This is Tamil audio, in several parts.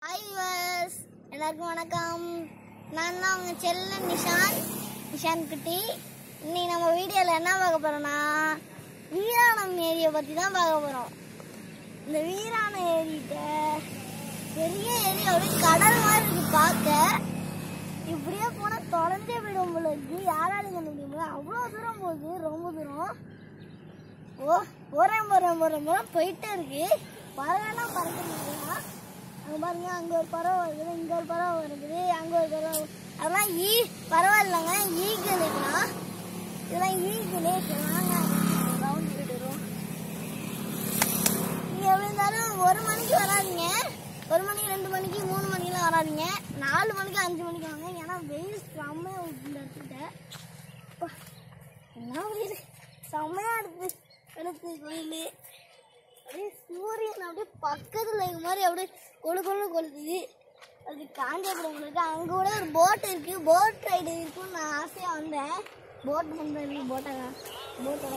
ஹாய் வியூவர்ஸ் எல்லாருக்கும் வணக்கம் நான் தான் உங்கள் செல்ல நிஷான் நிஷான் குட்டி இன்னைக்கு நம்ம வீடியோவில் என்ன பார்க்க போகிறோம்னா வீராணம் ஏரியை பற்றி தான் பார்க்க போகிறோம் இந்த வீராணம் ஏரியிட்ட பெரிய ஏரி அப்படியே கடல் மாதிரி இருக்கு பார்க்க இப்படியே போனால் தொலைஞ்சே போயிடும் போல இருக்கு யாராலையும் கண்டுபிடிக்க முடியாது அவ்வளோ தூரம் போகுது ரொம்ப தூரம் ஓ போகிறேன் போகிறேன் போகிறேன் போகிறேன் போயிட்டே இருக்கு பறவைனா பறக்க முடியல அங்கே பாருங்க அங்கே ஒரு பறவை வருது இங்கே ஒரு பறவை வருது அங்கே ஒரு பறவை வருது. அதெல்லாம் ஈ பரவாயில்லைங்க ஈக்குலாம் இதெல்லாம் ஈக்குலே வாங்க ரவுண்ட் போயிடுறோம் நீங்கள் எப்படி இருந்தாலும் ஒரு மணிக்கு வராதீங்க ஒரு மணிக்கு ரெண்டு மணிக்கு மூணு மணிக்கெலாம் வராதீங்க நாலு மணிக்கு அஞ்சு மணிக்கு வாங்க ஏன்னா வெயில் செம்மையாக இந்த இடத்துல அப்பா, என்ன வெயில் செம்மையாக எடுத்து எடுத்து கோயில் அப்படியே சூரியன் அப்படியே பக்கத்தில் இருக்க மாதிரி அப்படியே கொழு கொழு கொளுத்துது அது காஞ்சிபுரம் இருக்கு அங்கே கூட ஒரு போட் இருக்கு போட் ரைடு இருக்குன்னு நான் ஆசையாக வந்தேன் போட் பண்ணுறது போட்டாங்க போட்டோட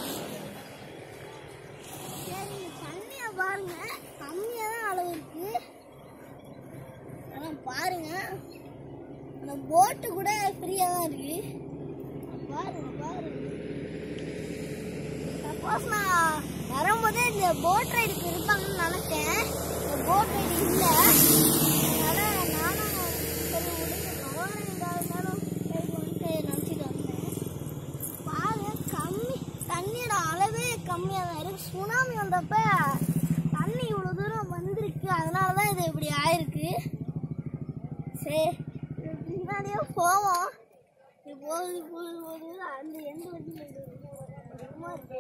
சரி இந்த தண்ணியை பாருங்க கம்மியாக தான் அளவு இருக்கு ஆனால் பாருங்க அந்த போட்டு கூட ஃப்ரீயாக தான் இருக்கு பாருங்க பாருங்க சப்போஸ் நான் வரும்போதே இந்த போட் ரைடுக்கு இருப்பாங்கன்னு நினைச்சேன் இந்த போட் ரைடு இல்லை அதனால நானும் சரி விடுங்க பரவாயில்ல இருந்தாலும் சரி வந்துட்டு நினச்சிட்டு வந்தேன் பாருங்க கம்மி தண்ணியோட அளவே கம்மியாக தான் இருக்கு சுனாமி வந்தப்ப தண்ணி இவ்வளோ தூரம் வந்திருக்கு அதனால தான் இது இப்படி ஆயிருக்கு சரி இது பின்னாடியே போவோம் இது போகுது போகுது போகுது அந்த எந்த வண்டியில் சும்மா இருக்கு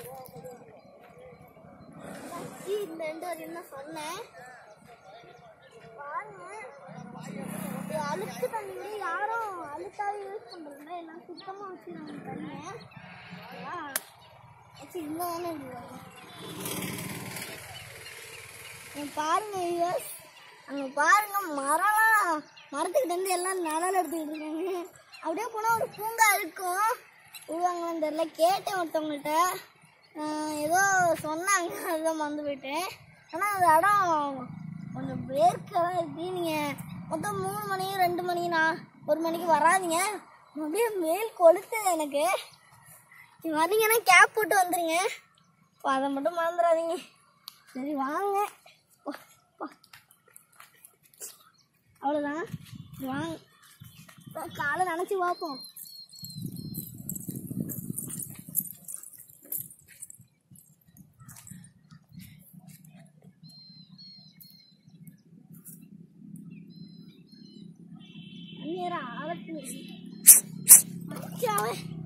கட்சி இந்த ரெண்டு வரையும் தான் சொன்னேன் பாருங்க இது அழுக்கு தண்ணி கூட யாரும் அழுக்காவே யூஸ் பண்றதில்ல எல்லாம் சுத்தமா வச்சுருவாங்க தண்ணியை அதான் வச்சு இந்த தானே விடுவாங்க இங்க பாருங்க viewers. அங்க பாருங்க மரம்லாம் மரத்துக்கிட்ட இருந்து எல்லாம் நிழல் எடுத்துக்கிட்டு இருக்காங்க அப்படியே போனால் ஒரு பூங்கா இருக்கும் விடுவாங்களான்னு தெரியல கேட்டேன் ஒருத்தவங்கள்ட்ட ஆஹ் ஏதோ சொன்னாங்க அதுதான் மறந்து போயிட்டேன் ஆனால் அந்த இடம் கொஞ்சம் வேர்க்கெல்லாம் இருக்கு நீங்கள் மொத்தம் மூணு மணி ரெண்டு மணி நான் ஒரு மணிக்கு வராதீங்க அப்படியே மேல் கொளுத்துது எனக்கு நீ வரீங்கன்னா கேப் போட்டு வந்துடுங்க அப்போ அதை மட்டும் மறந்துடாதீங்க சரி வாங்க போ, போ. அவ்வளோதான் வாங்க இப்ப காலை நினச்சி பார்ப்போம் நேரம் ஆழத்து மச்சாவே